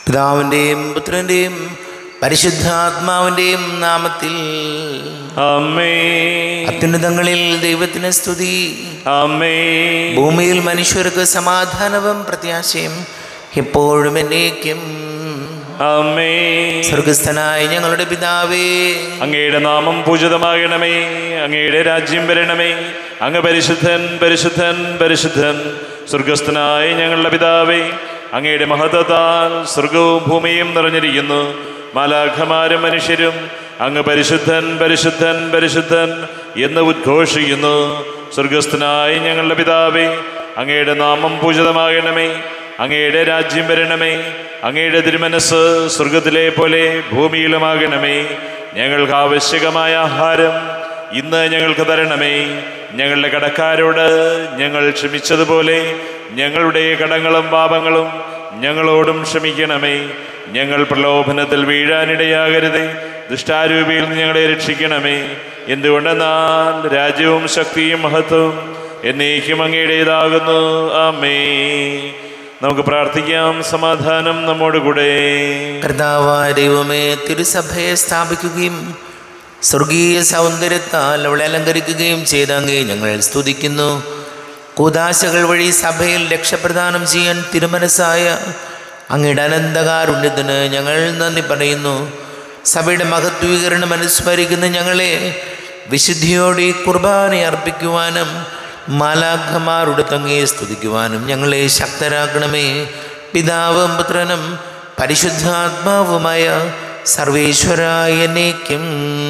പിതാവിൻ്റെയും പുത്രൻ്റെയും പരിശുദ്ധാത്മാവിൻ്റെയും നാമത്തിൽ അമ്മേ അത്യുന്നതങ്ങളിൽ ദൈവത്തിന് സ്തുതി അമ്മേ ഭൂമിയിൽ മനുഷ്യർക്ക് സമാധാനവും പ്രത്യാശയും എപ്പോഴും എന്നേക്കും അമ്മേ സ്വർഗസ്ഥനായ ഞങ്ങളുടെ പിതാവേ അങ്ങയുടെ നാമം പൂജിതമാകണമേ അങ്ങയുടെ രാജ്യം വരണമേ അങ്ങ് പരിശുദ്ധൻ പരിശുദ്ധൻ പരിശുദ്ധൻ സ്വർഗസ്ഥനായ ഞങ്ങളുടെ പിതാവേ അങ്ങയുടെ മഹത്വത്താൽ സ്വർഗവും ഭൂമിയും നിറഞ്ഞിരിക്കുന്നു മാലാഖമാരും മനുഷ്യരും അങ്ങ് പരിശുദ്ധൻ പരിശുദ്ധൻ പരിശുദ്ധൻ എന്ന് ഉദ്ഘോഷിക്കുന്നു സ്വർഗസ്ഥനായ ഞങ്ങളുടെ പിതാവേ അങ്ങയുടെ നാമം പൂജിതമാകണമേ അങ്ങയുടെ രാജ്യം വരണമേ അങ്ങയുടെ തിരുമനസ് സ്വർഗത്തിലെ പോലെ ഭൂമിയിലുമാകണമേ ഞങ്ങൾക്ക് ആവശ്യകമായ ആഹാരം ഇന്ന് ഞങ്ങൾക്ക് തരണമേ ഞങ്ങളുടെ കടക്കാരോട് ഞങ്ങൾ ക്ഷമിച്ചതുപോലെ ഞങ്ങളുടെ കടങ്ങളും പാപങ്ങളും ഞങ്ങളോടും ക്ഷമിക്കണമേ ഞങ്ങൾ പ്രലോഭനത്തിൽ വീഴാനിടയാകരുതേ ദുഷ്ടാരൂപിയിൽ നിന്ന് ഞങ്ങളെ രക്ഷിക്കണമേ എന്തുകൊണ്ടെന്നാൽ രാജ്യവും ശക്തിയും മഹത്വവും എന്നേക്കും അങ്ങയുടേതാകുന്നു ആമേ നമുക്ക് പ്രാർത്ഥിക്കാം സമാധാനം നമ്മോട് കൂടെ കർത്താവായ ദൈവമേ തിരുസഭയെ സ്ഥാപിക്കുകയും സ്വർഗീയ സൗന്ദര്യത്താൽ അവളെ അലങ്കരിക്കുകയും ചെയ്ത അങ്ങേ ഞങ്ങൾ സ്തുതിക്കുന്നു കൂതാശകൾ വഴി സഭയിൽ രക്ഷപ്രദാനം ചെയ്യാൻ തിരുമനസ്സായ അങ്ങയുടെ അനന്തകാരുണ്യത്തിന് ഞങ്ങൾ നന്ദി പറയുന്നു സഭയുടെ മഹത്വീകരണം അനുസ്മരിക്കുന്ന ഞങ്ങളെ വിശുദ്ധിയോടെ ഈ കുർബാന അർപ്പിക്കുവാനും മാലാഖമാരുടെ തങ്ങയെ സ്തുതിക്കുവാനും ഞങ്ങളെ ശക്തരാക്കണമേ പിതാവും പുത്രനും പരിശുദ്ധാത്മാവുമായ സർവേശ്വരായ എന്നേക്കും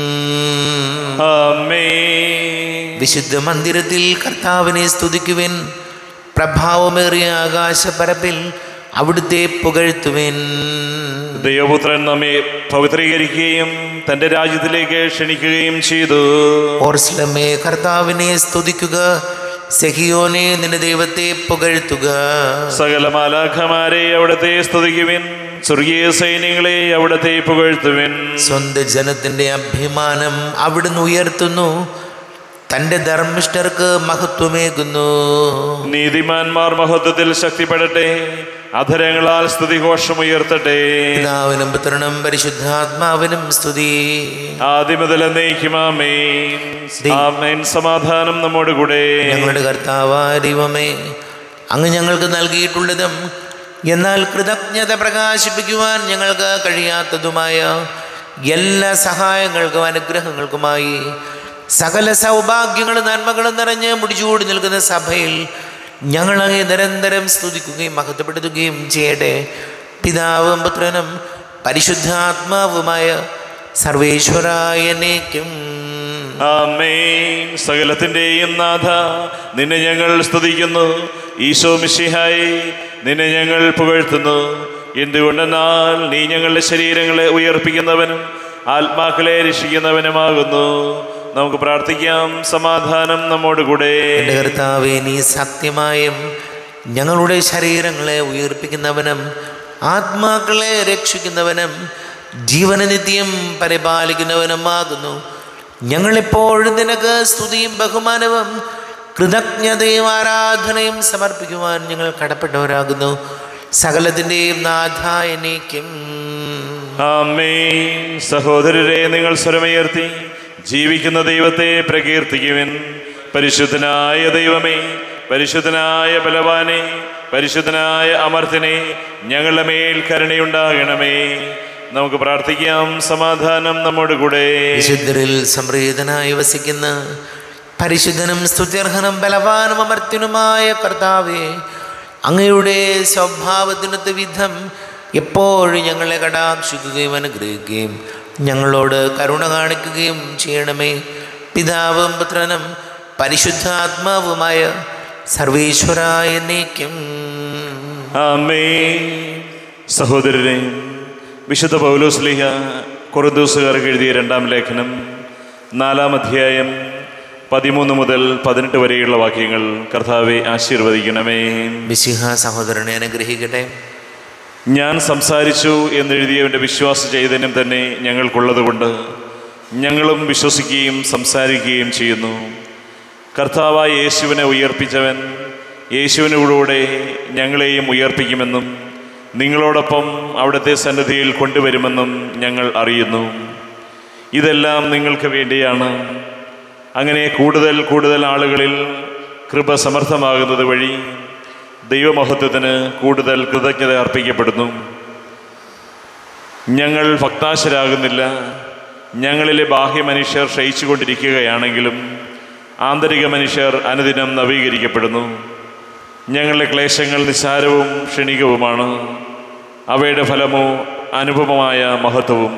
ആമേ വിശുദ്ധ മന്ദിരത്തിൽ കർത്താവിനെ സ്തുതിക്കുവിൻ പ്രഭാവമേറിയ ആകാശപ്പരപ്പിൽ അവിടുത്തെ പുകഴ്ത്തുവിൻ ദൈവപുത്രൻ നമ്മെ പവിത്രീകരിക്കുകയും തൻ്റെ രാജ്യത്തിലേക്ക് ക്ഷണിക്കുകയും ചെയ്തു ഓർസ്ലമേ കർത്താവിനെ സ്തുതിക്കുക സെഹിയോനെ നിന്റെ ദൈവത്തെ പുകഴ്ത്തുക സകല മാലാഖമാരെ അവിടത്തെ സ്തുതിക്കുവിൻ സ്വർഗീയ സൈന്യങ്ങളെ അവിടത്തെ പുകഴ്ത്തുവിൻ സ്വന്തം ജനത്തിന്റെ അഭിമാനം അവിടുന്ന് ഉയർത്തുന്നു തൻ്റെ ധർമ്മിഷ്ഠർക്ക് മഹത്വമേകുന്നു നീതിമാന്മാർ മഹത്വത്തിൽ ശക്തിപ്പെടട്ടെ അധരങ്ങളാൽ സ്തുതിഘോഷം ഉയർത്തട്ടെ പിതാവിനും പുത്രനും പരിശുദ്ധാത്മാവിനും സ്തുതി ആദ്യമുതൽ എന്നേക്കുമാമേൻ ആമേൻ സമാധാനം നമ്മോട് കൂടെ ഞങ്ങളുടെ കർത്താവായ ദൈവമേ അങ്ങ് ഞങ്ങൾക്ക് നൽകിയിട്ടുള്ളതും എന്നാൽ കൃതജ്ഞത പ്രകാശിപ്പിക്കുവാൻ ഞങ്ങൾക്ക് കഴിയാത്തതുമായ എല്ലാ സഹായങ്ങൾക്കും അനുഗ്രഹങ്ങൾക്കുമായി സകല സൗഭാഗ്യങ്ങളും നന്മകളും നിറഞ്ഞ് മുടിച്ചൂടി നിൽക്കുന്ന സഭയിൽ ഞങ്ങളങ്ങെ നിരന്തരം സ്തുതിക്കുകയും മഹത്വപ്പെടുത്തുകയും ചെയ്യട്ടെ പിതാവും പുത്രനും പരിശുദ്ധാത്മാവുമായ സർവേശ്വരായ എന്നേക്കും ആമേൻ സകലത്തിൻ്റെയും നാഥ നിന്നെ ഞങ്ങൾ സ്തുതിക്കുന്നു ഈശോ മിശിഹായി നിന്നെ ഞങ്ങൾ പുകഴ്ത്തുന്നു എന്തുകൊണ്ടെന്നാൽ നീ ഞങ്ങളുടെ ശരീരങ്ങളെ ഉയർപ്പിക്കുന്നവനും ആത്മാക്കളെ രക്ഷിക്കുന്നവനുമാകുന്നു നമുക്ക് പ്രാർത്ഥിക്കാം സമാധാനം നമ്മോട് കൂടെ എൻ്റെ കർത്താവെ നീ സത്യമായും ഞങ്ങളുടെ ശരീരങ്ങളെ ഉയർപ്പിക്കുന്നവനും ആത്മാക്കളെ രക്ഷിക്കുന്നവനും ജീവന നിത്യം പരിപാലിക്കുന്നവനുമാകുന്നു ഞങ്ങളെപ്പോഴും നിനക്ക് സ്തുതിയും ബഹുമാനവും കൃതജ്ഞതയും ആരാധനയും സമർപ്പിക്കുവാൻ ഞങ്ങൾ കടപ്പെട്ടവരാകുന്നു സകലത്തിൻ്റെയും നാഥായനേക്കും ആമേൻ സഹോദരരെ നിങ്ങൾ സ്വരമുയർത്തി ജീവിക്കുന്ന ദൈവത്തെ പ്രകീർത്തിക്കുവിൻ പരിശുദ്ധനായ ദൈവമേ പരിശുദ്ധനായ ബലവാനെ പരിശുദ്ധനായ അമർത്തിനെ ഞങ്ങളുടെ മേൽ കരുണയുണ്ടാകണമേ നമുക്ക് പ്രാർത്ഥിക്കാം സമാധാനം നമ്മോട് കൂടെ വിശുദ്ധരിൽ സംപ്രീതനായി വസിക്കുന്ന പരിശുദ്ധനും സ്തുത്യർഹനും ബലവാനും അമർത്യനുമായ കർത്താവെ അങ്ങയുടെ സ്വഭാവത്തിനൊത്ത വിധം എപ്പോഴും ഞങ്ങളെ കടാക്ഷിക്കുകയും അനുഗ്രഹിക്കുകയും ഞങ്ങളോട് കരുണ കാണിക്കുകയും ചെയ്യണമേ പിതാവും പുത്രനും പരിശുദ്ധാത്മാവുമായ സർവേശ്വരായ എന്നേക്കും ആമേ സഹോദരരെ വിശുദ്ധ പൗലോസ്ലിഹ കുറദൂസുകാർക്ക് എഴുതിയ രണ്ടാം ലേഖനം നാലാം അധ്യായം പതിമൂന്ന് മുതൽ പതിനെട്ട് വരെയുള്ള വാക്യങ്ങൾ കർത്താവെ ആശീർവദിക്കണമേ മിശിഹ സഹോദരനെ അനുഗ്രഹിക്കട്ടെ ഞാൻ സംസാരിച്ചു എന്നെഴുതിയവൻ്റെ വിശ്വാസ ചൈതന്യം തന്നെ ഞങ്ങൾക്കുള്ളതുകൊണ്ട് ഞങ്ങളും വിശ്വസിക്കുകയും സംസാരിക്കുകയും ചെയ്യുന്നു കർത്താവായ യേശുവിനെ ഉയർപ്പിച്ചവൻ യേശുവിനോടുകൂടെ ഞങ്ങളെയും ഉയർപ്പിക്കുമെന്നും നിങ്ങളോടൊപ്പം അവിടുത്തെ സന്നിധിയിൽ കൊണ്ടുവരുമെന്നും ഞങ്ങൾ അറിയുന്നു ഇതെല്ലാം നിങ്ങൾക്ക് വേണ്ടിയാണ് അങ്ങനെ കൂടുതൽ കൂടുതൽ ആളുകളിൽ കൃപ സമർത്ഥമാകുന്നത് വഴി ദൈവമഹത്വത്തിന് കൂടുതൽ കൃതജ്ഞത അർപ്പിക്കപ്പെടുന്നു ഞങ്ങൾ ഭക്താശരാകുന്നില്ല ഞങ്ങളിലെ ബാഹ്യ മനുഷ്യർ ക്ഷയിച്ചുകൊണ്ടിരിക്കുകയാണെങ്കിലും ആന്തരിക മനുഷ്യർ അനുദിനം നവീകരിക്കപ്പെടുന്നു ഞങ്ങളുടെ ക്ലേശങ്ങൾ നിസ്സാരവും ക്ഷണികവുമാണ് അവയുടെ ഫലമോ അനുപമമായ മഹത്വവും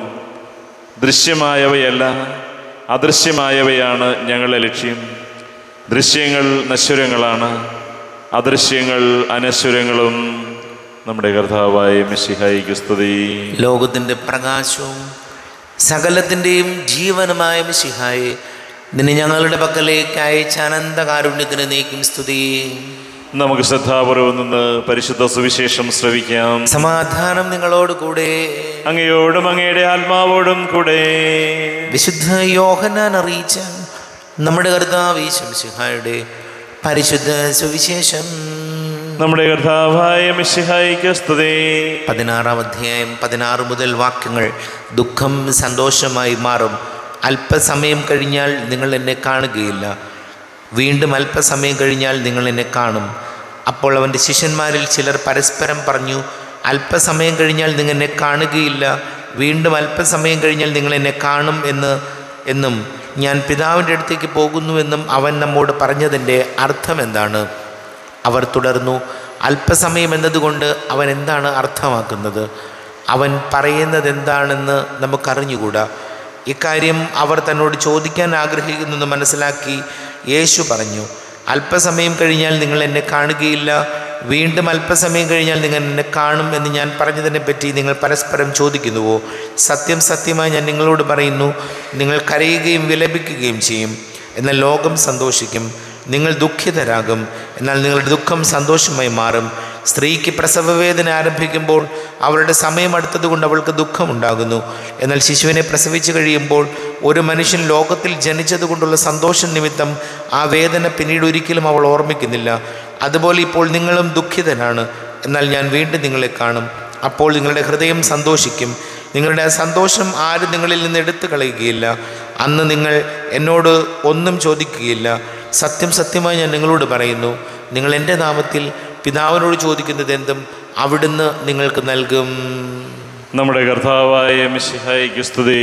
ദൃശ്യമായവയല്ല അദൃശ്യമായവയാണ് ഞങ്ങളുടെ ലക്ഷ്യം ദൃശ്യങ്ങൾ നശ്വരങ്ങളാണ് അദൃശ്യങ്ങൾ അനശ്വരങ്ങളും നമ്മുടെ കർത്താവായ മിശിഹായിക്ക് സ്തുതി ലോകത്തിൻ്റെ പ്രകാശവും സകലത്തിൻ്റെയും ജീവനുമായ മിശിഹായെ നിന്നെ ഞങ്ങളുടെ പക്കലേക്ക് അയച്ച അനന്തകാരുണ്യത്തിന് നീക്കും സ്തുതി നമുക്ക് ശ്രദ്ധാപൂർവം നിന്ന് പരിശുദ്ധ സുവിശേഷം ശ്രവിക്കാം സമാധാനം നിങ്ങളോട് കൂടെ അങ്ങയോടും അങ്ങയുടെ ആത്മാവോടും കൂടെ വിശുദ്ധ യോഹനാൻ അറിയിച്ച നമ്മുടെ കർത്താവ് ശംസിഹായുടെ പരിശുദ്ധ സുവിശേഷം നമ്മുടെ കർത്താവായ മിശിഹായിക്ക് സ്തുതി പതിനാറാം അധ്യായം പതിനാറ് മുതൽ വാക്യങ്ങൾ ദുഃഖം സന്തോഷമായി മാറും അല്പസമയം കഴിഞ്ഞാൽ നിങ്ങൾ എന്നെ കാണുകയില്ല വീണ്ടും അല്പസമയം കഴിഞ്ഞാൽ നിങ്ങൾ എന്നെ കാണും അപ്പോൾ അവൻ്റെ ശിഷ്യന്മാരിൽ ചിലർ പരസ്പരം പറഞ്ഞു അല്പസമയം കഴിഞ്ഞാൽ നിങ്ങൾ എന്നെ കാണുകയില്ല വീണ്ടും അല്പസമയം കഴിഞ്ഞാൽ നിങ്ങൾ എന്നെ കാണും എന്ന് എന്നും ഞാൻ പിതാവിൻ്റെ അടുത്തേക്ക് പോകുന്നുവെന്നും അവൻ നമ്മോട് പറഞ്ഞതിൻ്റെ അർത്ഥം എന്താണ് അവർ തുടർന്നു അല്പസമയം എന്നതുകൊണ്ട് അവൻ എന്താണ് അർത്ഥമാക്കുന്നത് അവൻ പറയുന്നത് എന്താണെന്ന് നമുക്കറിഞ്ഞുകൂടാ ഇക്കാര്യം അവർ തന്നോട് ചോദിക്കാൻ ആഗ്രഹിക്കുന്നെന്ന് മനസ്സിലാക്കി യേശു പറഞ്ഞു അല്പസമയം കഴിഞ്ഞാൽ നിങ്ങൾ എന്നെ കാണുകയില്ല വീണ്ടും അല്പസമയം കഴിഞ്ഞാൽ നിങ്ങൾ എന്നെ കാണും എന്ന് ഞാൻ പറഞ്ഞതിനെ പറ്റി നിങ്ങൾ പരസ്പരം ചോദിക്കുന്നുവോ സത്യം സത്യമായി ഞാൻ നിങ്ങളോട് പറയുന്നു നിങ്ങൾ കരയുകയും വിലപിക്കുകയും ചെയ്യും എന്നാൽ ലോകം സന്തോഷിക്കും നിങ്ങൾ ദുഃഖിതരാകും എന്നാൽ നിങ്ങളുടെ ദുഃഖം സന്തോഷമായി മാറും സ്ത്രീക്ക് പ്രസവവേദന ആരംഭിക്കുമ്പോൾ അവരുടെ സമയം അടുത്തതുകൊണ്ട് അവൾക്ക് ദുഃഖമുണ്ടാകുന്നു എന്നാൽ ശിശുവിനെ പ്രസവിച്ചു കഴിയുമ്പോൾ ഒരു മനുഷ്യൻ ലോകത്തിൽ ജനിച്ചതുകൊണ്ടുള്ള സന്തോഷം നിമിത്തം ആ വേദന പിന്നീട് ഒരിക്കലും അവൾ ഓർമ്മിക്കുന്നില്ല അതുപോലെ ഇപ്പോൾ നിങ്ങളും ദുഃഖിതനാണ് എന്നാൽ ഞാൻ വീണ്ടും നിങ്ങളെ കാണും അപ്പോൾ നിങ്ങളുടെ ഹൃദയം സന്തോഷിക്കും നിങ്ങളുടെ ആ സന്തോഷം ആരും നിങ്ങളിൽ നിന്ന് എടുത്തു കളയുകയില്ല അന്ന് നിങ്ങൾ എന്നോട് ഒന്നും ചോദിക്കുകയില്ല സത്യം സത്യമായി ഞാൻ നിങ്ങളോട് പറയുന്നു നിങ്ങൾ എൻ്റെ നാമത്തിൽ പിതാവിനോട് ചോദിക്കുന്നത് എന്തും അവിടുന്ന് നിങ്ങൾക്ക് നൽകും നമ്മുടെ കർത്താവായ മിശിഹായിക്ക് സ്തുതി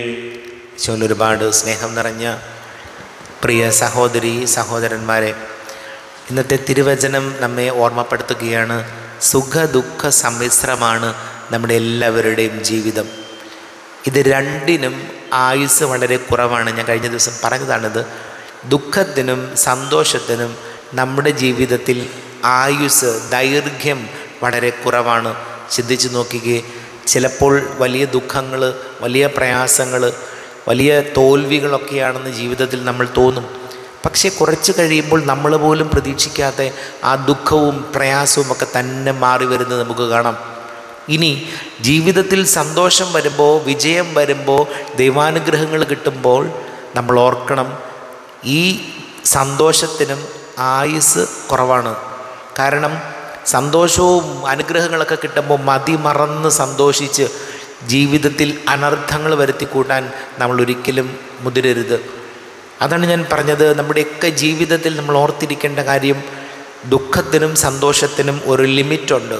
ഈശോയിൽ ഒരുപാട് സ്നേഹം നിറഞ്ഞ പ്രിയ സഹോദരി സഹോദരന്മാരെ ഇന്നത്തെ തിരുവചനം നമ്മെ ഓർമ്മപ്പെടുത്തുകയാണ് സുഖ ദുഃഖ സമ്മിശ്രമാണ് നമ്മുടെ എല്ലാവരുടെയും ജീവിതം ഇത് രണ്ടിനും ആയുസ് വളരെ കുറവാണ് ഞാൻ കഴിഞ്ഞ ദിവസം പറഞ്ഞതാണിത് ദുഃഖത്തിനും സന്തോഷത്തിനും നമ്മുടെ ജീവിതത്തിൽ ആയുസ് ദൈർഘ്യം വളരെ കുറവാണ് ചിന്തിച്ചു നോക്കിക്കേ ചിലപ്പോൾ വലിയ ദുഃഖങ്ങൾ വലിയ പ്രയാസങ്ങൾ വലിയ തോൽവികളൊക്കെയാണെന്ന് ജീവിതത്തിൽ നമ്മൾ തോന്നും പക്ഷേ കുറച്ച് കഴിയുമ്പോൾ നമ്മൾ പോലും പ്രതീക്ഷിക്കാത്ത ആ ദുഃഖവും പ്രയാസവും ഒക്കെ തന്നെ മാറി വരുന്നത് നമുക്ക് കാണാം ഇനി ജീവിതത്തിൽ സന്തോഷം വരുമ്പോൾ വിജയം വരുമ്പോൾ ദൈവാനുഗ്രഹങ്ങൾ കിട്ടുമ്പോൾ നമ്മൾ ഓർക്കണം ഈ സന്തോഷത്തിനും ആയുസ് കുറവാണ് കാരണം സന്തോഷവും അനുഗ്രഹങ്ങളൊക്കെ കിട്ടുമ്പോൾ മതി മറന്ന് സന്തോഷിച്ച് ജീവിതത്തിൽ അനർത്ഥങ്ങൾ വരുത്തി കൂട്ടാൻ നമ്മൾ ഒരിക്കലും മുതിരരുത് അതാണ് ഞാൻ പറഞ്ഞത് നമ്മുടെയൊക്കെ ജീവിതത്തിൽ നമ്മൾ ഓർത്തിരിക്കേണ്ട കാര്യം ദുഃഖത്തിനും സന്തോഷത്തിനും ഒരു ലിമിറ്റുണ്ട്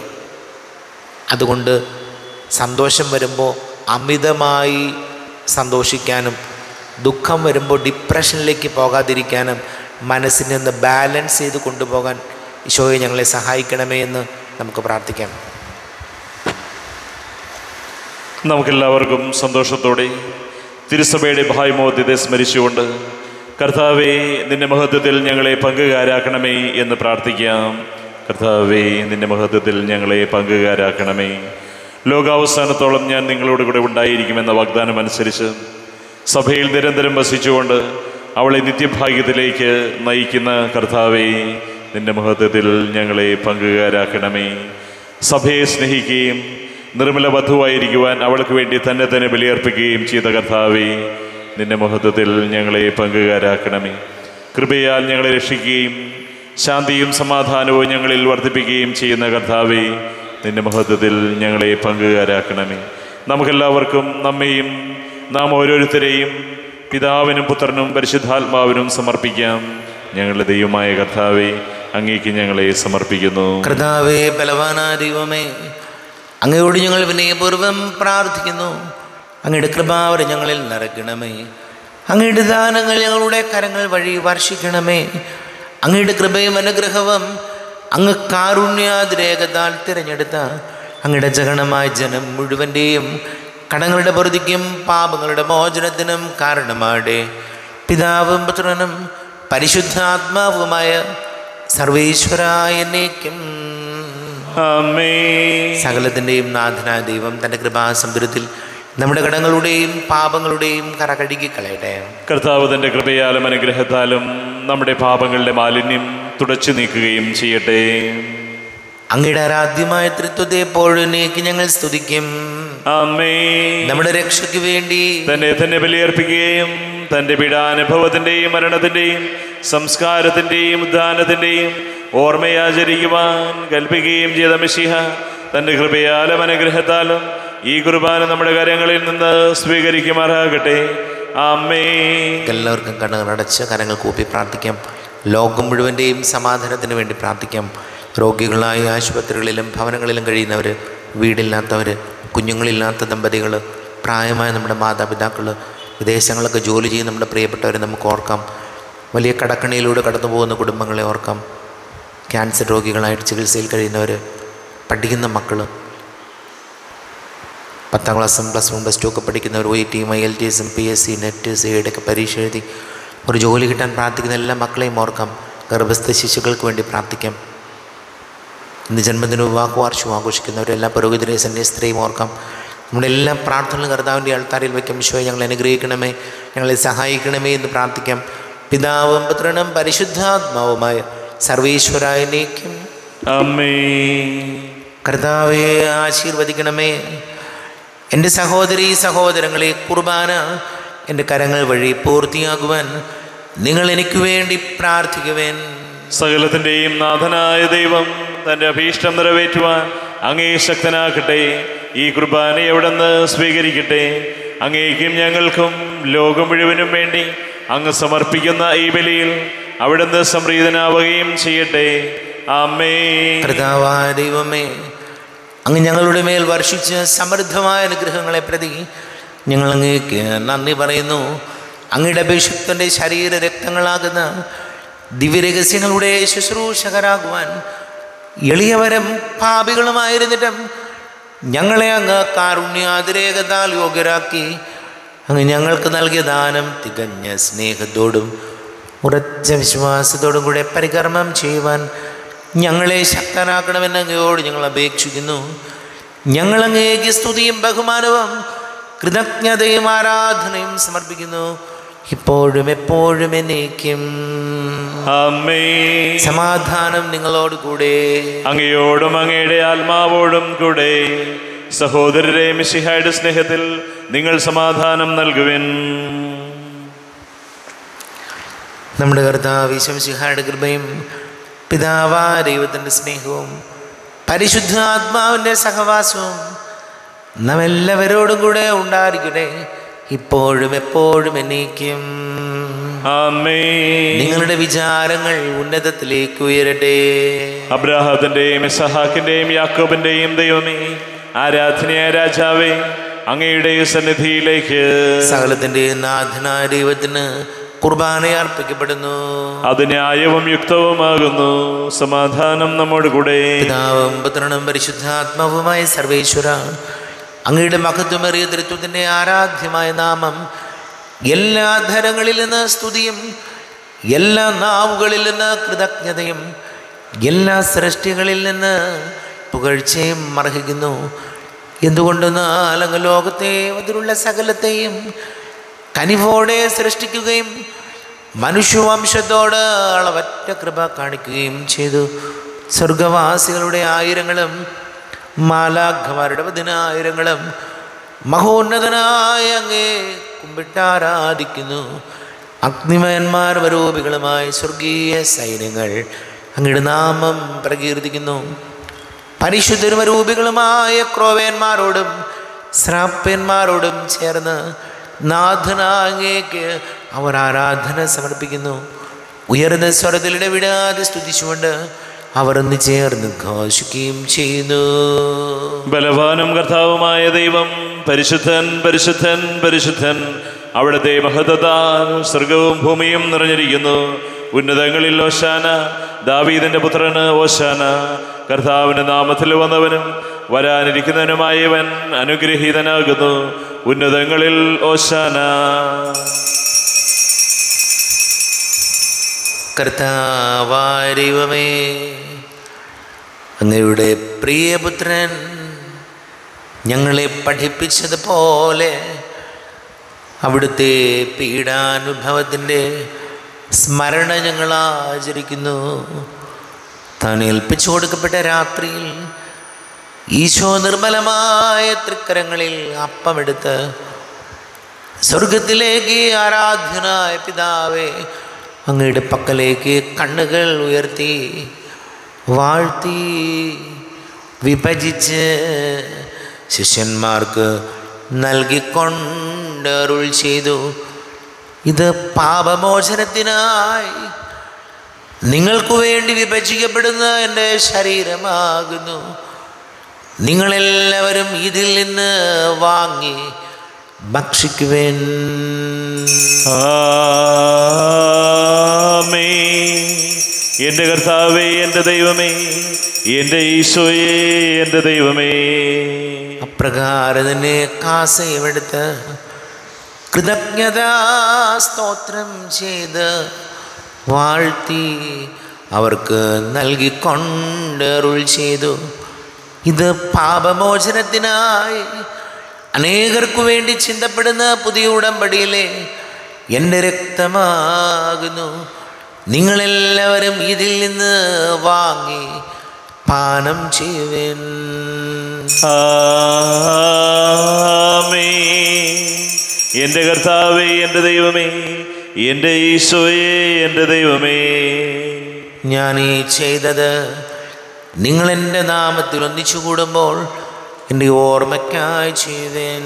അതുകൊണ്ട് സന്തോഷം വരുമ്പോൾ അമിതമായി സന്തോഷിക്കാനും ദുഃഖം വരുമ്പോൾ ഡിപ്രഷനിലേക്ക് പോകാതിരിക്കാനും മനസ്സിനെ ഒന്ന് ബാലൻസ് ചെയ്ത് കൊണ്ടുപോകാൻ ഈശോയെ ഞങ്ങളെ സഹായിക്കണമേ എന്ന് നമുക്ക് പ്രാർത്ഥിക്കാം നമുക്കെല്ലാവർക്കും സന്തോഷത്തോടെ തിരുസഭയുടെ ഭായ്മോദ്യത്തെ സ്മരിച്ചുകൊണ്ട് കർത്താവെ നിന്റെ മഹത്വത്തിൽ ഞങ്ങളെ പങ്കുകാരാക്കണമേ എന്ന് പ്രാർത്ഥിക്കാം കർത്താവെ നിന്റെ മഹത്വത്തിൽ ഞങ്ങളെ പങ്കുകാരാക്കണമേ ലോകാവസാനത്തോളം ഞാൻ നിങ്ങളോട് കൂടെ ഉണ്ടായിരിക്കുമെന്ന വാഗ്ദാനം അനുസരിച്ച് സഭയിൽ നിരന്തരം വസിച്ചുകൊണ്ട് അവളെ നിത്യഭാഗ്യത്തിലേക്ക് നയിക്കുന്ന കർത്താവെ നിന്റെ മഹത്വത്തിൽ ഞങ്ങളെ പങ്കുകാരാക്കണമേ സഭയെ സ്നേഹിക്കുകയും നിർമ്മല വധുവായിരിക്കുവാൻ അവൾക്ക് വേണ്ടി തന്നെ തന്നെ ബലിയർപ്പിക്കുകയും ചെയ്ത കർത്താവെ നിന്റെ മഹത്വത്തിൽ ഞങ്ങളെ പങ്കുകാരാക്കണമേ കൃപയാൽ ഞങ്ങളെ രക്ഷിക്കുകയും ശാന്തിയും സമാധാനവും ഞങ്ങളിൽ വർദ്ധിപ്പിക്കുകയും ചെയ്യുന്ന കർത്താവെ നിന്റെ മഹത്വത്തിൽ ഞങ്ങളെ പങ്കുകാരാക്കണമേ നമുക്കെല്ലാവർക്കും നമ്മെയും നാം ഓരോരുത്തരെയും പിതാവിനും പുത്രനും പരിശുദ്ധാത്മാവിനും സമർപ്പിക്കാം ഞങ്ങളുടെ ദൈവമായ കർത്താവെ അങ്ങേക്ക് ഞങ്ങളെ സമർപ്പിക്കുന്നു കർത്താവേ ബലവാനായ ദൈവമേ അങ്ങയോട് ഞങ്ങൾ വിനയപൂർവ്വം പ്രാർത്ഥിക്കുന്നു അങ്ങയുടെ കൃപാവരെ ഞങ്ങളിൽ നിറയ്ക്കണമേ അങ്ങയുടെ ദാനങ്ങൾ ഞങ്ങളുടെ കരങ്ങൾ വഴി വർഷിക്കണമേ അങ്ങയുടെ കൃപയും അനുഗ്രഹവും അങ്ങ് കാരുണ്യാതിരേകതാൽ തിരഞ്ഞെടുത്ത അങ്ങയുടെ ജഗണമായ ജനം മുഴുവൻ്റെയും കടങ്ങളുടെ പൊറുതിക്കും പാപങ്ങളുടെ മോചനത്തിനും കാരണമാടെ പിതാവും പുത്രനും പരിശുദ്ധാത്മാവുമായ സർവേശ്വരായ എന്നേക്കും അമ്മേ സകലത്തിൻ്റെയും നാഥനായ ദൈവം തൻ്റെ കൃപാസമുദ്രത്തിൽ നമ്മുടെ കടങ്ങളുടെയും പാപങ്ങളുടെയും കറ കഴുകി കളയട്ടെ കർത്താവ് തൻ്റെ കൃപയാലും അനുഗ്രഹത്താലും നമ്മുടെ പാപങ്ങളുടെ മാലിന്യം തുടച്ചു നീക്കുകയും ചെയ്യട്ടെ അങ്ങയുടെ ആരാധ്യമായ തൃത്വത്തെ എപ്പോഴേക്ക് ഞങ്ങൾ സ്തുതിക്കും അമ്മേ നമ്മുടെ രക്ഷയ്ക്ക് വേണ്ടി തന്നെ തന്നെ ബലിയർപ്പിക്കുകയും തൻ്റെ പീഡാനുഭവത്തിൻ്റെയും മരണത്തിൻ്റെയും സംസ്കാരത്തിൻ്റെയും ഉദ്ധാനത്തിൻ്റെയും ഓർമ്മയാചരിക്കുവാൻ കൽപ്പിക്കുകയും ചെയ്ത മിശിഹ തൻ്റെ കൃപയാലും അനുഗ്രഹത്താലും ഈ കുർബാന നമ്മുടെ കരങ്ങളിൽ നിന്ന് സ്വീകരിക്കുമാറാകട്ടെ അമ്മേ എല്ലാവർക്കും കണ്ണുകൾ അടച്ച് കരങ്ങൾ കൂപ്പി പ്രാർത്ഥിക്കാം ലോകം മുഴുവൻ്റെയും സമാധാനത്തിന് വേണ്ടി പ്രാർത്ഥിക്കാം രോഗികളായ ആശുപത്രികളിലും ഭവനങ്ങളിലും കഴിയുന്നവർ വീടില്ലാത്തവർ കുഞ്ഞുങ്ങളില്ലാത്ത ദമ്പതികൾ പ്രായമായ നമ്മുടെ മാതാപിതാക്കൾ വിദേശങ്ങളൊക്കെ ജോലി ചെയ്യുന്ന നമ്മുടെ പ്രിയപ്പെട്ടവരെ നമുക്ക് ഓർക്കാം വലിയ കടക്കണിയിലൂടെ കടന്നു പോകുന്ന കുടുംബങ്ങളെ ഓർക്കാം ക്യാൻസർ രോഗികളായിട്ട് ചികിത്സയിൽ കഴിയുന്നവർ പഠിക്കുന്ന മക്കൾ പത്താം ക്ലാസ്സും പ്ലസ് വൺ പ്ലസ് ടു ഒക്കെ പഠിക്കുന്നവർ ഒ ടിയും ഐ എൽ ടി എസും P S C NET C ഒക്കെ പരീക്ഷ എഴുതി ഒരു ജോലി കിട്ടാൻ പ്രാർത്ഥിക്കുന്ന എല്ലാ മക്കളെയും ഓർക്കാം ഗർഭസ്ഥ ശിശുക്കൾക്ക് വേണ്ടി പ്രാർത്ഥിക്കാം ഇന്ന് ജന്മദിന വിവാഹ വാർഷികം ആഘോഷിക്കുന്നവരെല്ലാ പുരോഹിതരെ സന്യസ്ത്രീയും ഓർക്കാം നമ്മുടെ എല്ലാ പ്രാർത്ഥനകളും കർത്താവിൻ്റെ ആൾത്താരിൽ വയ്ക്കും ഈശോയെ ഞങ്ങളെ അനുഗ്രഹിക്കണമേ ഞങ്ങളെ സഹായിക്കണമേ എന്ന് പ്രാർത്ഥിക്കാം പിതാവും പുത്രനും പരിശുദ്ധാത്മാവുമായ സർവീശ്വരായ നീക്കും അമ്മേ കർത്താവെ ആശീർവദിക്കണമേ എൻ്റെ സഹോദരി സഹോദരങ്ങളെ കുർബാന എൻ്റെ കരങ്ങൾ വഴി പൂർത്തിയാകുവാൻ നിങ്ങൾ എനിക്ക് വേണ്ടി പ്രാർത്ഥിക്കുവേൻ സകലത്തിൻ്റെയും നാഥനായ ദൈവം തൻ്റെ അഭീഷ്ടം നിറവേറ്റുവാൻ അങ്ങേ ശക്തനാക്കട്ടെ ഈ കുർബാന എവിടെന്ന് സ്വീകരിക്കട്ടെ അങ്ങേക്കും ഞങ്ങൾക്കും ലോകം മുഴുവനും വേണ്ടി അങ്ങ് സമർപ്പിക്കുന്ന ഈ ബലിയിൽ അവിടുന്ന് സംപ്രീതനാവുകയും ചെയ്യട്ടെ അമ്മേ കർത്താവായ ദൈവമേ അങ്ങ് ഞങ്ങളുടെ മേൽ വർഷിച്ച സമൃദ്ധമായ അനുഗ്രഹങ്ങളെ പ്രതി ഞങ്ങൾ അങ്ങേക്ക് നന്ദി പറയുന്നു അങ്ങയുടെ അഭിഷിക്തൻ്റെ ശരീര രക്തങ്ങളാകുന്ന ദിവ്യരഹസ്യങ്ങളുടെ ശുശ്രൂഷകരാകുവാൻ എളിയവരും പാപികളുമായിരുന്നിട്ടും ഞങ്ങളെ അങ്ങ് കാരുണ്യാതിരേകതാൽ യോഗ്യരാക്കി അങ്ങ് ഞങ്ങൾക്ക് നൽകിയ ദാനം തികഞ്ഞ സ്നേഹത്തോടും ഉറച്ച വിശ്വാസത്തോടും കൂടെ പരികർമ്മം ചെയ്യുവാൻ ഞങ്ങളെ ശക്തനാക്കണമെന്ന് അങ്ങയോട് ഞങ്ങൾ അപേക്ഷിക്കുന്നു ഞങ്ങൾ അങ്ങേക്ക് സ്തുതിയും ബഹുമാനവും കൃതജ്ഞതയും ആരാധനയും സമർപ്പിക്കുന്നു ഇപ്പോഴും എപ്പോഴും എന്നേക്കും അമ്മേ സമാധാനം നിങ്ങളോട് കൂടെ അങ്ങയോടും അങ്ങയുടെ ആത്മാവോടും കൂടെ സഹോദരരെ മിശിഹായുടെ സ്നേഹത്തിൽ നിങ്ങൾ സമാധാനം നൽകുവിൻ നമ്മുടെ കർത്താവ് ശംസിഹായുടെ കൃപയും പിതാവാ ദൈവത്തിൻ്റെ സ്നേഹവും പരിശുദ്ധാത്മാവിൻ്റെ സഹവാസവും നാം എല്ലാവരോടും കൂടെ ഉണ്ടായിരിക്കട്ടെ ഇപ്പോഴും എപ്പോഴും എന്നേക്കും അമ്മേ നിങ്ങളുടെ വിചാരങ്ങൾ ഉന്നതത്തിലേക്ക് ഉയരട്ടെ അബ്രാഹത്തിന്റെയും ഇസഹാക്കിന്റെയും യാക്കോബിന്റെയും ദൈവമേ ആരാധനയായ രാജാവേ അങ്ങയുടെ സന്നിധിയിലേക്ക് സകലത്തിൻ്റെ നാഥനായ ദൈവത്തിന് കുർബാന അർപ്പിക്കപ്പെടുന്നു അത് ന്യായവും യുക്തവുമാകുന്നു സമാധാനം നമ്മോട് കൂടെ പിതാവും പുത്രനും പരിശുദ്ധാത്മാവുമായ സർവേശ്വര അങ്ങയുടെ മഹത്വമേറിയ തൃത്വത്തിൻ്റെ ആരാധ്യമായ നാമം എല്ലാ ധരങ്ങളിൽ നിന്ന് സ്തുതിയും എല്ലാ നാവുകളിൽ നിന്ന് കൃതജ്ഞതയും എല്ലാ സൃഷ്ടികളിൽ നിന്ന് പുകഴ്ചയും അർഹിക്കുന്നു എന്തുകൊണ്ടെന്നാൽ അങ്ങ് ലോകത്തെ അതിലുള്ള സകലത്തെയും കനിവോടെ സൃഷ്ടിക്കുകയും മനുഷ്യവംശത്തോട് അളവറ്റ കൃപ കാണിക്കുകയും ചെയ്തു സ്വർഗവാസികളുടെ ആയിരങ്ങളും മാലാഖമാരുടെ പതിനായിരങ്ങളും മഹോന്നതനായ അങ്ങേ കുമ്പിട്ടാരാധിക്കുന്നു അഗ്നിമയന്മാർ വരൂപികളുമായ സ്വർഗീയ സൈന്യങ്ങൾ അങ്ങയുടെ നാമം പ്രകീർത്തിക്കുന്നു പരിശുദ്ധരൂപികളുമായ ക്രോവേന്മാരോടും ശ്രാപ്യന്മാരോടും ചേർന്ന് നാഥനാങ്ങേക്ക് അവർ ആരാധന സമർപ്പിക്കുന്നു ഉയർന്ന സ്വരത്തിലിടെ വിടാതെ സ്തുതിച്ചുകൊണ്ട് അവർ ഒന്ന് ചേർന്ന് ഘോഷിക്കുകയും ചെയ്യുന്നു ബലവാനും കർത്താവുമായ ദൈവം പരിശുദ്ധൻ പരിശുദ്ധൻ പരിശുദ്ധൻ അവിടുത്തെ മഹതത്താൽ സ്വർഗവും ഭൂമിയും നിറഞ്ഞിരിക്കുന്നു ഉന്നതങ്ങളിൽ ഓശാന ദാവീദിന്റെ പുത്രന് ഓശാന കർത്താവിന്റെ നാമത്തിൽ വന്നവനും വരാനിരിക്കുന്നവനുമായവൻ അനുഗ്രഹീതനാകുന്നു ഉന്നതങ്ങളിൽ ഓശാന കർത്താവാരിവമേ അങ്ങയുടെ പ്രിയപുത്രൻ ഞങ്ങളെ പഠിപ്പിച്ചതുപോലെ അവിടുത്തെ പീഡാനുഭവത്തിൻ്റെ സ്മരണ ഞങ്ങൾ ആചരിക്കുന്നു താൻ ഏൽപ്പിച്ചു കൊടുക്കപ്പെട്ട രാത്രിയിൽ ഈശോ നിർമ്മലമായ തൃക്കരങ്ങളിൽ അപ്പമെടുത്ത് സ്വർഗത്തിലേക്ക് ആരാധ്യനായ പിതാവേ അങ്ങയുടെ പക്കലേക്ക് കണ്ണുകൾ ഉയർത്തി വാഴ്ത്തി വിഭജിച്ച് ശിഷ്യന്മാർക്ക് നൽകിക്കൊണ്ട് അരുൾ ചെയ്തു ഇത് പാപമോചനത്തിനായി നിങ്ങൾക്ക് വേണ്ടി വിഭജിക്കപ്പെടുന്ന എൻ്റെ ശരീരമാകുന്നു നിങ്ങളെല്ലാവരും ഇതിൽ നിന്ന് വാങ്ങി ഭക്ഷിക്കുവേൻ ആമേ എൻ്റെ കർത്താവേ എൻ്റെ ദൈവമേ എൻ്റെ ഈശോയേ എൻ്റെ ദൈവമേ അപ്രകാരം തന്നെ കാസയുമെടുത്ത് കൃതജ്ഞതാ സ്തോത്രം ചെയ്ത് വാഴ്ത്തി അവർക്ക് നൽകിക്കൊണ്ട് അരുൾ ചെയ്തു ഇത് പാപമോചനത്തിനായി അനേകർക്കു വേണ്ടി ചിന്തപ്പെടുന്ന പുതിയ ഉടമ്പടിയിലെ എൻ്റെ രക്തമാകുന്നു നിങ്ങളെല്ലാവരും ഇതിൽ നിന്ന് വാങ്ങി പാനം ചെയ്യുവേൻ ആമേ എൻ്റെ കർത്താവേ എൻ്റെ ദൈവമേ എൻ്റെ ഈശോയേ എൻ്റെ ദൈവമേ ഞാൻ ഈ ചെയ്തത് നിങ്ങൾ എൻ്റെ നാമത്തിൽ ഒന്നിച്ചു കൂടുമ്പോൾ എൻ്റെ ഓർമ്മയ്ക്കായി ചെയ്തേൻ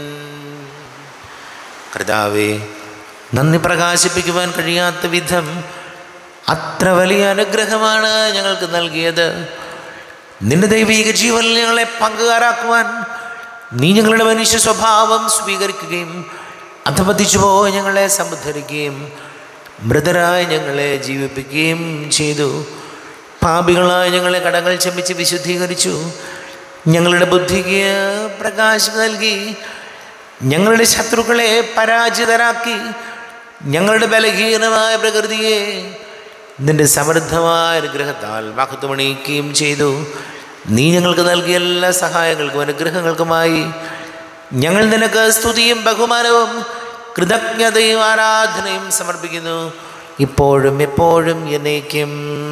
കർത്താവേ നന്ദി പ്രകാശിപ്പിക്കുവാൻ കഴിയാത്ത വിധം അത്ര വലിയ അനുഗ്രഹമാണ് ഞങ്ങൾക്ക് നൽകിയത് നിന്റെ ദൈവിക ജീവനിൽ ഞങ്ങളെ പങ്കുകാരാക്കുവാൻ നീ ഞങ്ങളുടെ മനുഷ്യ സ്വഭാവം സ്വീകരിക്കുകയും അധപതിച്ചു പോയി ഞങ്ങളെ സമുദ്ധരിക്കുകയും മൃതരായി ഞങ്ങളെ ജീവിപ്പിക്കുകയും ചെയ്തു പാപികളായി ഞങ്ങളെ കടങ്ങൾ ചമ്മിച്ച് വിശുദ്ധീകരിച്ചു ഞങ്ങളുടെ ബുദ്ധിക്ക് പ്രകാശം നൽകി ഞങ്ങളുടെ ശത്രുക്കളെ പരാജിതരാക്കി ഞങ്ങളുടെ ബലഹീനമായ പ്രകൃതിയെ നിന്റെ സമൃദ്ധമായ അനുഗ്രഹത്താൽ മഹത്വമണിയിക്കുകയും ചെയ്തു നീ ഞങ്ങൾക്ക് നൽകിയ എല്ലാ സഹായങ്ങൾക്കും അനുഗ്രഹങ്ങൾക്കുമായി ഞങ്ങൾ നിനക്ക് സ്തുതിയും ബഹുമാനവും കൃതജ്ഞതയും ആരാധനയും സമർപ്പിക്കുന്നു ഇപ്പോഴും എപ്പോഴും എന്നേക്കും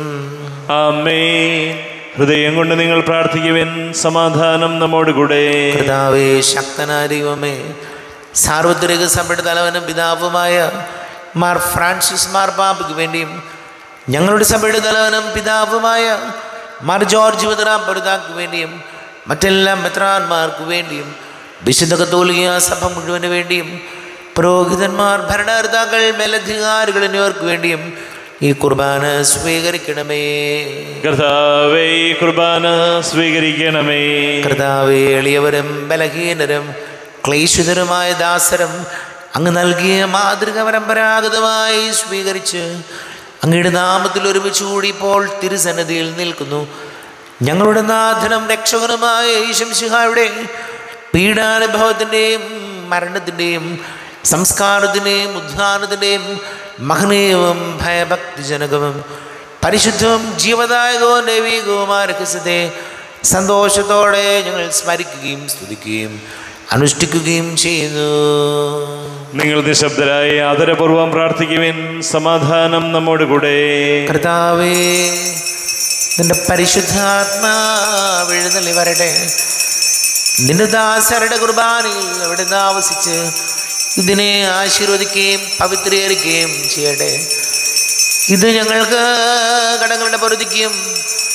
ആമേ ഹൃദയം കൊണ്ട് നിങ്ങൾ പ്രാർത്ഥിക്കുവിൻ സമാധാനം നമ്മോട് കൂടെ കർത്താവേ ശക്തനായ ദൈവമേ സാർവത്രിക സഭയുടെ തലവനും പിതാവുമായ മാർ ഫ്രാൻസിസ് മാർ പാപ്പയ്ക്ക് വേണ്ടിയും ഞങ്ങളുടെ സഭയുടെ തലവനും പിതാവുമായ മാർ ജോർജ് മുതറാം പെരുതാക്ക് വേണ്ടിയും മറ്റെല്ലാ മെത്രാന്മാർക്ക് വേണ്ടിയും വിശുദ്ധ കത്തോലിക സഭ മുഴുവന് വേണ്ടിയും പുരോഹിതന്മാർ ഭരണകർത്താക്കൾ മേലധികാരികൾ എന്നിവർക്ക് വേണ്ടിയും ഈ കുർബാന സ്വീകരിക്കണമേ കർത്താവേ ഈ കുർബാന സ്വീകരിക്കണമേ കർത്താവേ എളിയവരും ബലഹീനരും ക്ലേശിതരുമായ ദാസരും അങ്ങ് നൽകിയ മാതൃക പരമ്പരാഗതമായി സ്വീകരിച്ച് അങ്ങയുടെ നാമത്തിൽ ഒരുമിച്ച് കൂടി ഇപ്പോൾ തിരുസന്നിധിയിൽ നിൽക്കുന്നു ഞങ്ങളുടെ നാഥനും രക്ഷകനുമായ ഈശംശിഹായുടെ പീഡാനുഭവത്തിൻ്റെയും മരണത്തിൻ്റെയും സംസ്കാരത്തിൻ്റെയും ഉദ്ധാനത്തിൻ്റെയും മഹനീയവും ഭയഭക്തിജനകവും പരിശുദ്ധവും ജീവദായകവും ദൈവികവുമായ രഹസ്യത്തെ സന്തോഷത്തോടെ ഞങ്ങൾ സ്മരിക്കുകയും സ്തുതിക്കുകയും അനുഷ്ഠിക്കുകയും ചെയ്യുന്നു നിങ്ങൾ നിശബ്ദരായി ആദരപൂർവം പ്രാർത്ഥിക്കുവിൻ സമാധാനം നമ്മോട് കൂടെ കർത്താവേ നിന്റെ പരിശുദ്ധാത്മാവ് എഴുന്നള്ളി വരട്ടെ നിന്റെ ദാസരുടെ കുർബാനയിൽ അവിടെ ആവസിച്ച് ഇതിനെ ആശീർവദിക്കുകയും പവിത്രീകരിക്കുകയും ചെയ്യട്ടെ ഇത് ഞങ്ങൾക്ക് കടങ്ങളുടെ പൊറുതിക്കും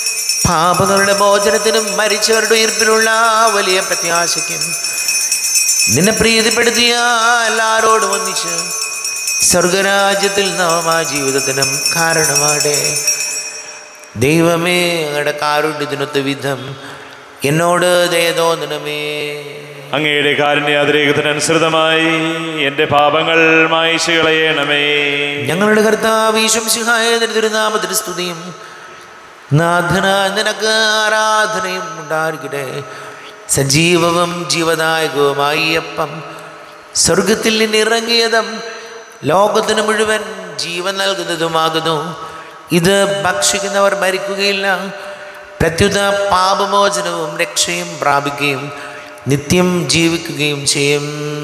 പാപങ്ങളുടെ മോചനത്തിനും മരിച്ചവരുടെ ഉയർപ്പിലുള്ള വലിയ പ്രത്യാശയ്ക്കും നിന്നെ പ്രീതിപ്പെടുത്തിയ എല്ലാവരോടും ഒന്നിച്ച് സ്വർഗരാജ്യത്തിൽ നവമാ ജീവിതത്തിനും കാരണമാടെ ദൈവമേ അങ്ങയുടെ കാരുണ്യത്തിനൊത്ത വിധം എന്നോട് ദയ തോന്നണമേ അങ്ങയുടെ കാരുണ്യാതിരേകത്തിനനുസൃതമായി എൻ്റെ പാപങ്ങൾ മായിച്ചു കളയണമേ ഞങ്ങളുടെ കർത്താവ് ഈശംസിഹായ തിരുനാമത്തിന് സ്തുതിയും നാഥനായ നിനക്ക് ആരാധനയും ഉണ്ടായിരിക്കട്ടെ സജീവവും ജീവദായകവുമായി ഈ അപ്പം സ്വർഗത്തിൽ നിന്നിറങ്ങിയതും ലോകത്തിന് മുഴുവൻ ജീവൻ നൽകുന്നതുമാകുന്നു ഇത് ഭക്ഷിക്കുന്നവർ മരിക്കുകയില്ല പ്രത്യുത പാപമോചനവും രക്ഷയും പ്രാപിക്കുകയും നിത്യം ജീവിക്കുകയും ചെയ്യും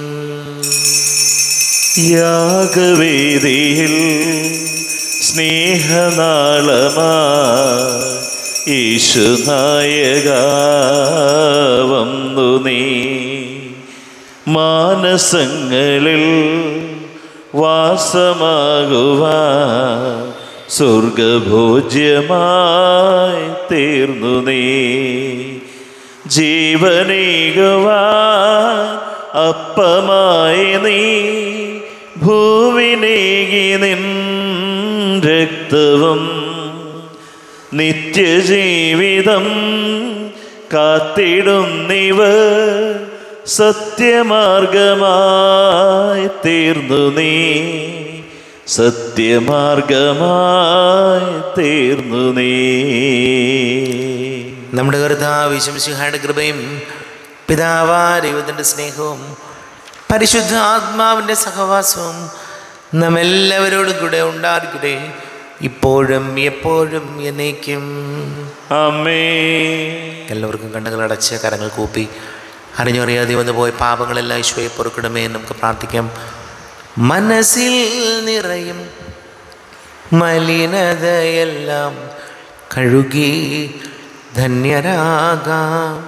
യാഗവേദിയിൽ സ്നേഹനാളമാ യേശുനായക വന്നു നീ മാനസങ്ങളിൽ വാസമാകുവാ സ്വർഗഭോജ്യമായി തീർന്നു നീ ജീവനേകുവാ അപ്പമായി നീ ഭൂവിനേകി നിൻ രക്തവും നിത്യജീവിതം കാത്തിടുന്നിവ സത്യമാർഗമായി തീർന്നു നീ സത്യമാർഗമായി തീർന്നു നീ നമ്മുടെ കർത്താവ് വിശംസിഹായുടെ കൃപയും പിതാവാ ദൈവത്തിൻ്റെ സ്നേഹവും പരിശുദ്ധ ആത്മാവിൻ്റെ സഹവാസവും നാം എല്ലാവരോടും കൂടെ ഉണ്ടായിരിക്കട്ടെ ഇപ്പോഴും എപ്പോഴും എന്നേക്കും അമ്മേ എല്ലാവർക്കും കണ്ണുകളടച്ച് കരങ്ങൾ കൂപ്പി അറിഞ്ഞറിയാതെ വന്നു പോയ പാപങ്ങളെല്ലാം ഈശോയെ പൊറുക്കണമേ എന്ന് നമുക്ക് പ്രാർത്ഥിക്കാം മനസ്സിൽ നിറയും മലിനതയെല്ലാം കഴുകി ധന്യരാകാം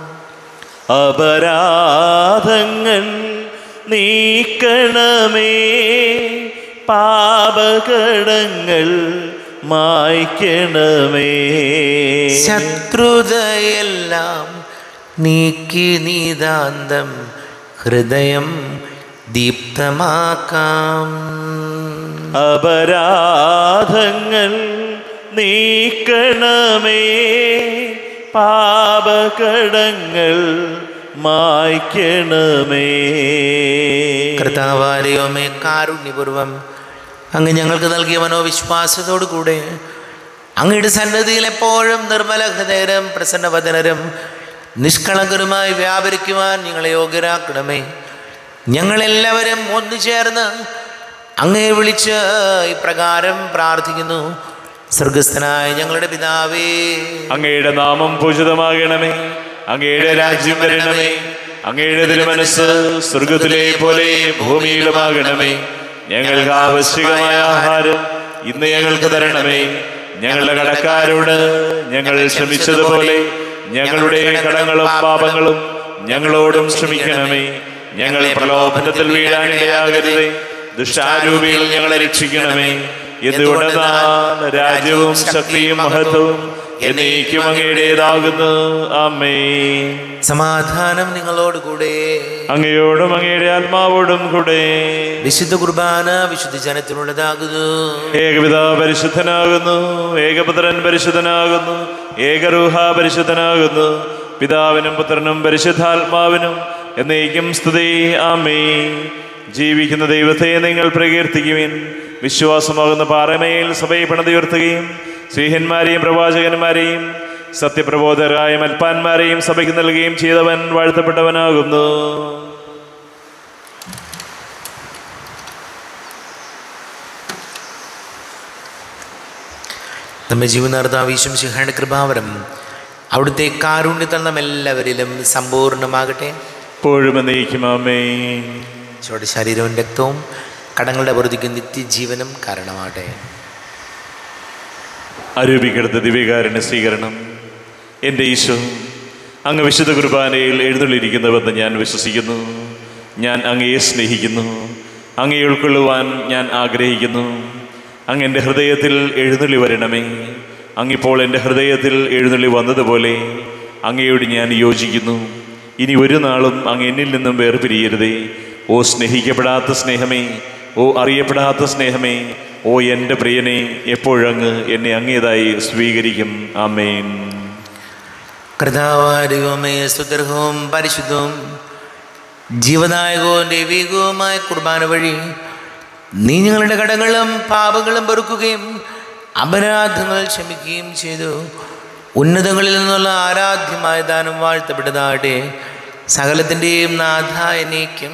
അപരാധങ്ങൾ നീക്കണമേ പാപകടങ്ങൾ മായ്ക്കണമേ ശത്രുതയെല്ലാം നീക്കി നീതാന്തം ഹൃദയം ദീപ്തമാക്കാം അപരാധങ്ങൾ നീക്കണമേ പാപകടങ്ങൾ മായ്ക്കണമേ കർത്താവാലയോമേ കാരുണ്യപൂർവം അങ്ങ് ഞങ്ങൾക്ക് നൽകിയ മനോവിശ്വാസത്തോടു കൂടെ അങ്ങയുടെ സന്നദ്ധിയിൽ എപ്പോഴും നിർമ്മല ഹൃദയരും പ്രസന്നവദനരും നിഷ്കളങ്കരുമായി വ്യാപരിക്കുവാൻ ഞങ്ങളെ യോഗ്യരാക്കണമേ ഞങ്ങളെല്ലാവരും ഒന്നു ചേർന്ന് അങ്ങയെ വിളിച്ച് ഇപ്രകാരം പ്രാർത്ഥിക്കുന്നു സ്വർഗസ്ഥനായ ഞങ്ങളുടെ പിതാവേ അങ്ങയുടെ നാമം പൂജിതമാകണമേ അങ്ങയുടെ രാജ്യം വരണമേ അങ്ങയുടെ തിരുമനസ് സ്വർഗത്തിലെ പോലെ ഭൂമിയിലുമാകണമേ ഞങ്ങൾക്ക് ആവശ്യമായ ആഹാരം ഇന്ന് ഞങ്ങൾക്ക് തരണമേ ഞങ്ങളുടെ കടക്കാരോട് ഞങ്ങൾ ശ്രമിച്ചതുപോലെ ഞങ്ങളുടെ കടങ്ങളും പാപങ്ങളും ഞങ്ങളോടും ശ്രമിക്കണമേ ഞങ്ങൾ പ്രലോഭനത്തിൽ വീഴാനിടയാകരുതേ ദുഷ്ടാരൂപിയിൽ ഞങ്ങളെ രക്ഷിക്കണമേ എന്തുകൊണ്ടെന്നാൽ രാജ്യവും ശക്തിയും മഹത്വവും എന്നേക്കും അങ്ങയുടേതാകുന്നു അമ്മേ സമാധാനം നിങ്ങളോട് കൂടെ അങ്ങയോടും അങ്ങയുടെ ആത്മാവോടും കൂടെ വിശുദ്ധ കുർബാന വിശുദ്ധ ജനത്തിനുള്ളതാകുന്നു ഏകപിത പരിശുദ്ധനാകുന്നു ഏകപുത്രൻ പരിശുദ്ധനാകുന്നു ഏകരൂഹ പരിശുദ്ധനാകുന്നു പിതാവിനും പുത്രനും പരിശുദ്ധാത്മാവിനും എന്നേക്കും സ്തുതി ആമേ ജീവിക്കുന്ന ദൈവത്തെ നിങ്ങൾ പ്രകീർത്തിക്കുവിൻ വിശ്വാസമാകുന്ന പാറമേൽ സഭയെ പണിതുയർത്തുകയും ശ്രീഹന്മാരെയും പ്രവാചകന്മാരെയും സത്യപ്രബോധരായ മൽപ്പാന്മാരെയും സഭയ്ക്ക് നൽകുകയും ചെയ്തവൻ വാഴ്ത്തപ്പെട്ടവനാകുന്നു നമ്മെ ജീവനാർദ്ദാവീശം സിംഹയുടെ കൃപാവരം അവിടുത്തെ കാരുണ്യത്താൽ നാം എല്ലാവരിലും സമ്പൂർണ്ണമാകട്ടെ എപ്പോഴും എന്നേക്കും ആമേ ഈശോയുടെ ശരീരവും രക്തവും കടങ്ങളുടെ വെറുതിക്ക് നിത്യജീവനും കാരണമാകട്ടെ അരൂപിക്കെടുത്ത ദിവ്യകാരുണ്യ സ്വീകരണം എൻ്റെ ഈശോ അങ്ങ് വിശുദ്ധ കുർബാനയിൽ എഴുന്നള്ളിരിക്കുന്നുവെന്ന് ഞാൻ വിശ്വസിക്കുന്നു ഞാൻ അങ്ങയെ സ്നേഹിക്കുന്നു അങ്ങയെ ഉൾക്കൊള്ളുവാൻ ഞാൻ ആഗ്രഹിക്കുന്നു അങ്ങ് എൻ്റെ ഹൃദയത്തിൽ എഴുന്നള്ളി വരണമേ അങ്ങിപ്പോൾ എൻ്റെ ഹൃദയത്തിൽ എഴുന്നള്ളി വന്നതുപോലെ അങ്ങയോട് ഞാൻ യോജിക്കുന്നു ഇനി ഒരു നാളും അങ്ങ് എന്നിൽ നിന്നും വേർപിരിയരുതേ ഓ സ്നേഹിക്കപ്പെടാത്ത സ്നേഹമേ ഓ അറിയപ്പെടാത്ത സ്നേഹമേ ഓ എൻ്റെ പ്രിയനെ എപ്പോഴങ്ങ് എന്നെ അങ്ങേതായി സ്വീകരിക്കും ആമേൻ കർത്താവാരികവുമേ സുദീർഘവും പരിശുദ്ധവും ജീവദായകവും ദൈവികവുമായ കുർബാന വഴി നീ ഞങ്ങളുടെ കടങ്ങളും പാപങ്ങളും പൊറുക്കുകയും അപരാധങ്ങൾ ക്ഷമിക്കുകയും ചെയ്തു ഉന്നതങ്ങളിൽ നിന്നുള്ള ആരാധ്യമായ ദാനം വാഴ്ത്തപ്പെട്ടതാകട്ടെ സകലത്തിൻ്റെയും നാഥായനേക്കും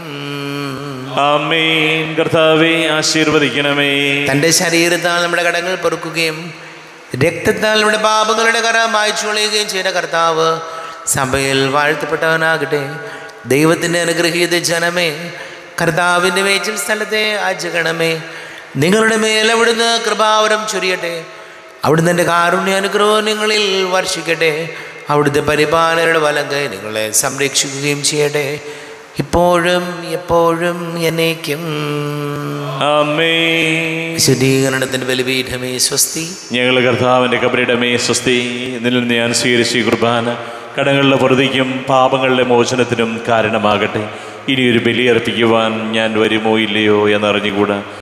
ആമേൻ കർത്താവെ ആശീർവദിക്കണമേ തൻ്റെ ശരീരത്താൽ നമ്മുടെ കടങ്ങൾ പൊറുക്കുകയും രക്തത്താൽ നമ്മുടെ പാപങ്ങളുടെ കര മായ്ച്ചു കളയുകയും ചെയ്ത കർത്താവ് സഭയിൽ വാഴ്ത്തപ്പെട്ടവനാകട്ടെ ദൈവത്തിൻ്റെ അനുഗ്രഹീത ജനമേ കർത്താവിൻ്റെ മേച്ചിൽ സ്ഥലത്തെ അജഗണമേ നിങ്ങളുടെ മേൽ അവിടുന്ന് കൃപാവരം ചൊരിയട്ടെ അവിടുന്ന് എൻ്റെ കാരുണ്യ അനുഗ്രഹം നിങ്ങളിൽ വർഷിക്കട്ടെ അവിടുത്തെ പരിപാലനയുടെ വലം കൈ നിങ്ങളെ സംരക്ഷിക്കുകയും ചെയ്യട്ടെ ഇപ്പോഴും എപ്പോഴും എന്നേക്കും ആമേൻ വിശുദ്ധീകരണത്തിൻ്റെ ബലിപീഠമേ സ്വസ്തി ഞങ്ങൾ കർത്താവിൻ്റെ കബറിടമേ സ്വസ്തി നിന്നിൽ ഞാൻ സ്വീകരിച്ച ഈ കുർബാന കടങ്ങളുടെ പൊറുതിക്കും പാപങ്ങളുടെ മോചനത്തിനും കാരണമാകട്ടെ ഇനിയൊരു ബലിയർപ്പിക്കുവാൻ ഞാൻ വരുമോ ഇല്ലയോ എന്നറിഞ്ഞുകൂടാ